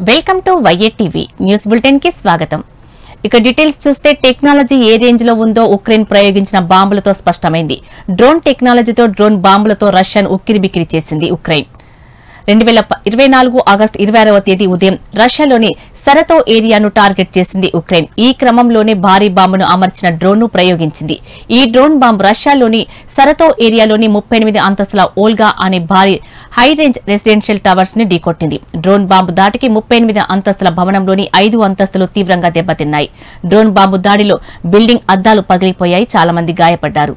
welcome to YA TV news bulletin కి స్వాగతం ఇక డీటెయిల్స్ చూస్తే టెక్నాలజీ ఏ రేంజ్ లో ఉందో ఉక్రెయిన్ ప్రయోగించిన బాంబులతో స్పష్టమైంది డ్రోన్ టెక్నాలజీతో డ్రోన్ బాంబులతో రష్యాను ఉక్కిరిబిక్కిరి చేసింది ఉక్రెయిన్ రెండు వేల ఇరవై నాలుగు ఆగస్టు ఇరవై ఆరవ తేదీ ఉదయం రష్యాలోని సరతో ఏరియాను టార్గెట్ చేసింది ఉక్రెయిన్ ఈ క్రమంలోనే భారీ బాంబును అమర్చిన డ్రోన్ ను ప్రయోగించింది ఈ డ్రోన్ బాంబు రష్యాలోని సరతో ఏరియాలోని ముప్పై ఎనిమిది అంతస్తుల ఓల్గా అనే భారీ హై రేంజ్ రెసిడెన్షియల్ టవర్స్ ని ఢీకొట్టింది డ్రోన్ బాంబు దాటికి ముప్పై ఎనిమిది అంతస్తుల భవనంలోని ఐదు అంతస్తులు తీవ్రంగా దెబ్బతిన్నాయి డ్రోన్ బాంబు దాడిలో బిల్డింగ్ అద్దాలు పగిలిపోయాయి చాలా మంది గాయపడ్డారు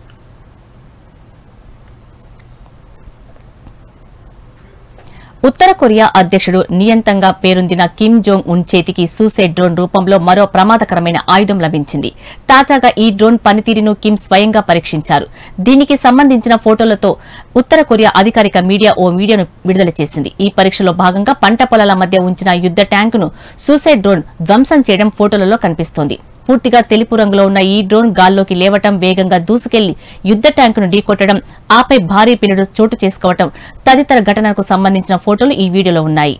ఉత్తర కొరియా అధ్యక్షుడు నియంతంగా పేరొందిన కిమ్ జోంగ్ ఉన్ చేతికి సూసైడ్ డ్రోన్ రూపంలో మరో ప్రమాదకరమైన ఆయుధం లభించింది తాజాగా ఈ డ్రోన్ పనితీరును కిమ్ స్వయంగా పరీక్షించారు దీనికి సంబంధించిన ఫోటోలతో ఉత్తర కొరియా అధికారిక మీడియా ఓ వీడియోను విడుదల చేసింది ఈ పరీక్షలో భాగంగా పంట పొలాల మధ్య ఉంచిన యుద్ద ట్యాంకును సూసైడ్ డ్రోన్ ధ్వంసం చేయడం ఫోటోలలో కనిపిస్తోంది పూర్తిగా తెలుపు రంగులో ఉన్న ఈ డ్రోన్ గాల్లోకి లేవటం వేగంగా దూసుకెళ్లి యుద్ద ట్యాంకును ఢీకొట్టడం ఆపై భారీ పిల్లడు చోటు చేసుకోవటం తదితర ఘటనకు సంబంధించిన ఫోటోలు ఈ వీడియోలో ఉన్నాయి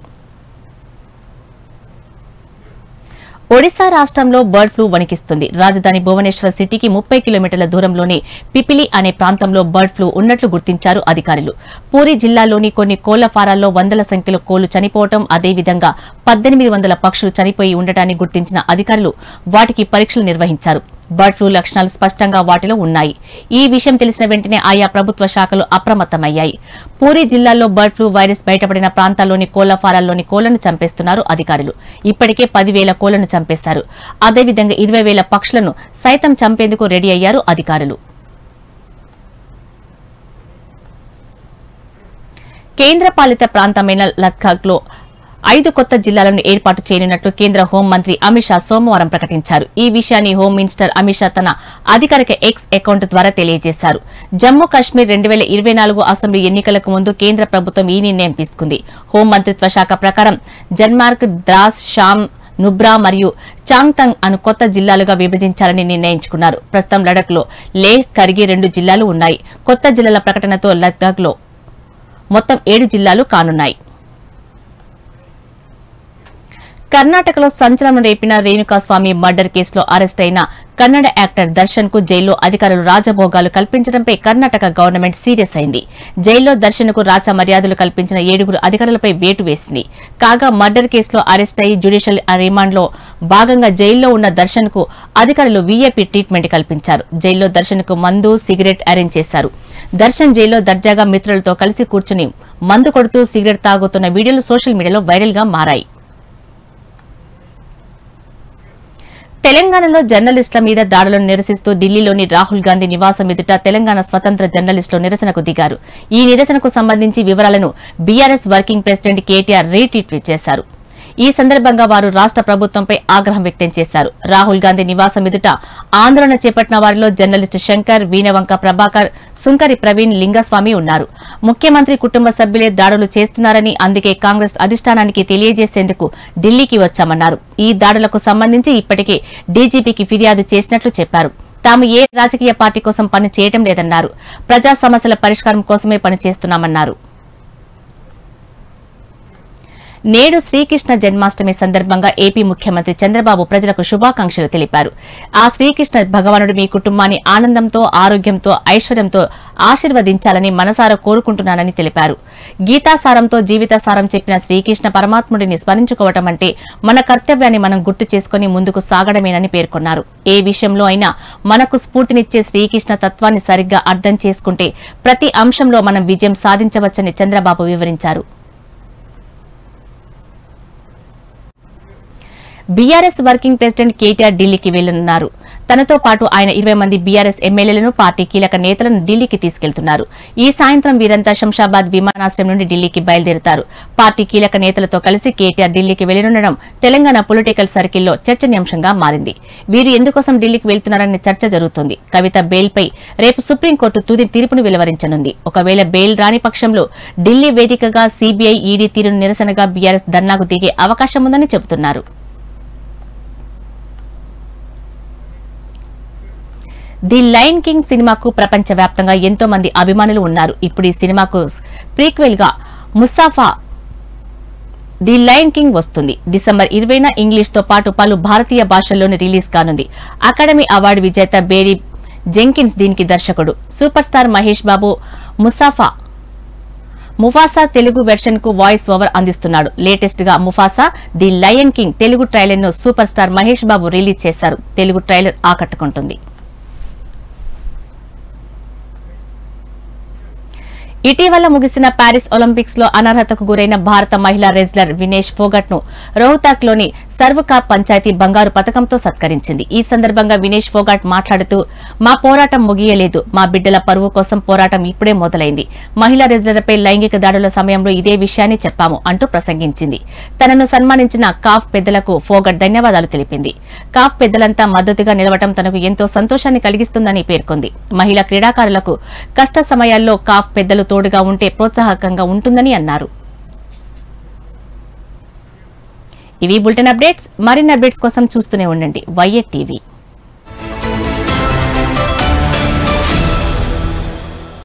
ఒడిశా రాష్ట్రంలో బర్డ్ ఫ్లూ వణికిస్తుంది రాజధాని భువనేశ్వర్ సిటీకి ముప్పై కిలోమీటర్ల దూరంలోని పిపిలి అనే ప్రాంతంలో బర్డ్ ఫ్లూ ఉన్నట్లు గుర్తించారు అధికారులు పూరి జిల్లాలోని కొన్ని కోళ్ల ఫారాల్లో వందల సంఖ్యలో కోళ్లు చనిపోవటం అదేవిధంగా పద్దెనిమిది వందల పక్షులు చనిపోయి ఉండటాన్ని గుర్తించిన అధికారులు వాటికి పరీక్షలు నిర్వహించారు బర్డ్ ఫ్లూ లక్షణాలు స్పష్టంగా వాటిలో ఉన్నాయి ఈ విషయం తెలిసిన వెంటనే ఆయా ప్రభుత్వ శాఖలు అప్రమత్తమయ్యాయి పూరి జిల్లాలో బర్డ్ ఫ్లూ వైరస్ బయటపడిన ప్రాంతాల్లోని కోళ్ల ఫారాల్లోని కోళ్లను చంపేస్తున్నారు అధికారులు ఇప్పటికే పదివేల కోళ్లను చంపేశారు అదేవిధంగా ఇరవై వేల పక్షులను సైతం చంపేందుకు రెడీ అయ్యారు అధికారులు కేంద్రపాలిత ప్రాంతమైన లద్దాఖ్ లో ఐదు కొత్త జిల్లాలను ఏర్పాటు చేయనున్నట్లు కేంద్ర హోంమంత్రి అమిత్ షా సోమవారం ప్రకటించారు ఈ విషయాన్ని హోం మినిస్టర్ అమిత్ షా తన అధికారిక ఎక్స్ అకౌంట్ ద్వారా తెలియజేశారు జమ్మూ కాశ్మీర్ రెండు వేల ఇరవై నాలుగు అసెంబ్లీ ఎన్నికలకు ముందు కేంద్ర ప్రభుత్వం ఈ నిర్ణయం తీసుకుంది హోంమంత్రిత్వ శాఖ ప్రకారం జన్మార్గ్ ద్రాస్ షామ్ నుబ్రా మరియు చాంగ్తంగ్ అను కొత్త జిల్లాలుగా విభజించాలని నిర్ణయించుకున్నారు ప్రస్తుతం లడక్ లో లేహ్ కరిగి రెండు జిల్లాలు ఉన్నాయి కొత్త జిల్లాల ప్రకటనతో లద్దాఖ్ లో మొత్తం ఏడు జిల్లాలు కానున్నాయి కర్ణాటకలో సంచలనం రేపిన రేణుకాస్వామి మర్డర్ కేసులో అరెస్ట్ అయిన కన్నడ యాక్టర్ దర్శన్ కు జైల్లో అధికారులు రాజభోగాలు కల్పించడంపై కర్ణాటక గవర్నమెంట్ సీరియస్ అయింది జైల్లో దర్శన్ కు రాచ మర్యాదలు కల్పించిన ఏడుగురు అధికారులపై వేటు వేసింది కాగా మర్డర్ కేసులో అరెస్ట్ అయి జ్యుడిషియల్ రిమాండ్ లో భాగంగా జైల్లో ఉన్న దర్శన్ కు అధికారులు వీఐపీ ట్రీట్మెంట్ కల్పించారు జైల్లో దర్శన్ కు మందు సిగరెట్ అరేంజ్ చేశారు దర్శన్ జైల్లో దర్జాగా మిత్రులతో కలిసి కూర్చుని మందు కొడుతూ సిగరెట్ తాగుతున్న వీడియోలు సోషల్ మీడియాలో వైరల్ గా మారాయి తెలంగాణలో జర్నలిస్టుల మీద దాడులను నిరసిస్తూ ఢిల్లీలోని రాహుల్ గాంధీ నివాసం ఎదుట తెలంగాణ స్వతంత్ర జర్నలిస్టులు నిరసనకు దిగారు ఈ నిరసనకు సంబంధించి వివరాలను BRS working president KTR retweet చేశారు ఈ సందర్భంగా వారు రాష్ట ప్రభుత్వంపై ఆగ్రహం వ్యక్తం చేశారు రాహుల్ గాంధీ నివాసం ఎదుట ఆందోళన చేపట్టిన వారిలో జర్నలిస్టు శంకర్ వీణవంక ప్రభాకర్ సుంకరి ప్రవీణ్ లింగస్వామి ఉన్నారు ముఖ్యమంత్రి కుటుంబ సభ్యులే దాడులు చేస్తున్నారని అందుకే కాంగ్రెస్ అధిష్టానానికి తెలియజేసేందుకు ఢిల్లీకి వచ్చామన్నారు ఈ దాడులకు సంబంధించి ఇప్పటికే డీజీపీకి ఫిర్యాదు చేసినట్లు చెప్పారు తాము ఏ రాజకీయ పార్టీ కోసం పని చేయడం లేదన్నారు ప్రజా సమస్యల పరిష్కారం కోసమే పనిచేస్తున్నామన్నారు నేడు శ్రీకృష్ణ జన్మాష్టమి సందర్భంగా ఏపీ ముఖ్యమంత్రి చంద్రబాబు ప్రజలకు శుభాకాంక్షలు తెలిపారు ఆ శ్రీకృష్ణ భగవానుడు మీ కుటుంబాన్ని ఆనందంతో ఆరోగ్యంతో ఐశ్వర్యంతో ఆశీర్వదించాలని మనసారా కోరుకుంటున్నానని తెలిపారు గీతాసారంతో జీవితాసారం చెప్పిన శ్రీకృష్ణ పరమాత్ముడిని స్మరించుకోవటం అంటే మన కర్తవ్యాన్ని మనం గుర్తు చేసుకుని ముందుకు సాగడమేనని పేర్కొన్నారు ఏ విషయంలో అయినా మనకు స్ఫూర్తినిచ్చే శ్రీకృష్ణ తత్వాన్ని సరిగ్గా అర్థం చేసుకుంటే ప్రతి అంశంలో మనం విజయం సాధించవచ్చని చంద్రబాబు వివరించారు బీఆర్ఎస్ వర్కింగ్ ప్రెసిడెంట్ కేటీఆర్ ఢిల్లీకి వెళ్లనున్నారు తనతో పాటు ఆయన ఇరవై మంది బీఆర్ఎస్ ఎమ్మెల్యేలను పార్టీ కీలక నేతలను ఢిల్లీకి తీసుకెళ్తున్నారు ఈ సాయంత్రం వీరంతా శంషాబాద్ విమానాశ్రయం నుండి ఢిల్లీకి బయలుదేరుతారు పార్టీ కీలక నేతలతో కలిసి కేటీఆర్ ఢిల్లీకి వెళ్లనుండడం తెలంగాణ పొలిటికల్ సర్కిల్లో చర్చనీయాంశంగా మారింది వీరు ఎందుకోసం ఢిల్లీకి వెళ్తున్నారనే చర్చ జరుగుతోంది కవిత బెయిల్పై రేపు సుప్రీంకోర్టు తుది తీర్పును వెలువరించనుంది ఒకవేళ బెయిల్ రాని పక్షంలో ఢిల్లీ వేదికగా సీబీఐ ఈడీ తీరును నిరసనగా బీఆర్ఎస్ ధర్నాకు దిగే అవకాశం ఉందని చెబుతున్నారు ది లైన్ కింగ్ సినిమాకు ప్రపంచవ్యాప్తంగా ఎంతో మంది అభిమానులు ఉన్నారు ఇప్పుడు ఈ సినిమాకు ప్రీక్వెల్ గా ముసాఫా ది లయన్ కింగ్ వస్తుంది డిసెంబర్ ఇరవైన ఇంగ్లీష్ తో పాటు పలు భారతీయ భాషల్లోని రిలీజ్ కానుంది అకాడమీ అవార్డు విజేత బేరీ జెంకిన్స్ దీనికి దర్శకుడు సూపర్ స్టార్ మహేష్ బాబు ముసాఫా ముఫాసా తెలుగు వెర్షన్ కు వాయిస్ ఓవర్ అందిస్తున్నాడు లేటెస్ట్ గా Mufasa the Lion King Telugu trailer ను super star Mahesh Babu release చేశారు తెలుగు ట్రైలర్ ఆకట్టుకుంటుంది ఇటీవల ముగిసిన ప్యారిస్ ఒలింపిక్స్ లో అనర్హతకు గురైన భారత మహిళా రెజ్లర్ వినేష్ ఫోగట్ ను రోహ్తాక్ లోని సర్వకాప్ పంచాయతీ బంగారు పథకంతో సత్కరించింది ఈ సందర్భంగా వినేష్ ఫోగాట్ మాట్లాడుతూ మా పోరాటం ముగియలేదు మా బిడ్డల పరువు కోసం పోరాటం ఇప్పుడే మొదలైంది మహిళా రెజ్లర్పై లైంగిక దాడుల సమయంలో ఇదే విషయాన్ని చెప్పాము అంటూ ప్రసంగించింది తనను సన్మానించిన కాఫ్ పెద్దలకు ఫోగట్ ధన్యవాదాలు తెలిపింది కాఫ్ పెద్దలంతా మద్దతుగా నిలవటం తనకు ఎంతో సంతోషాన్ని కలిగిస్తుందని పేర్కొంది మహిళా క్రీడాకారులకు కష్ట సమయాల్లో కాఫ్ పెద్దలు తోడుగా ఉంటే ప్రోత్సాహకంగా ఉంటుందని అన్నారు ఇవి బులెటిన్ అప్డేట్స్ మరిన్ని అప్డేట్స్ కోసం చూస్తూనే ఉండండి వైఎట్ టీవీ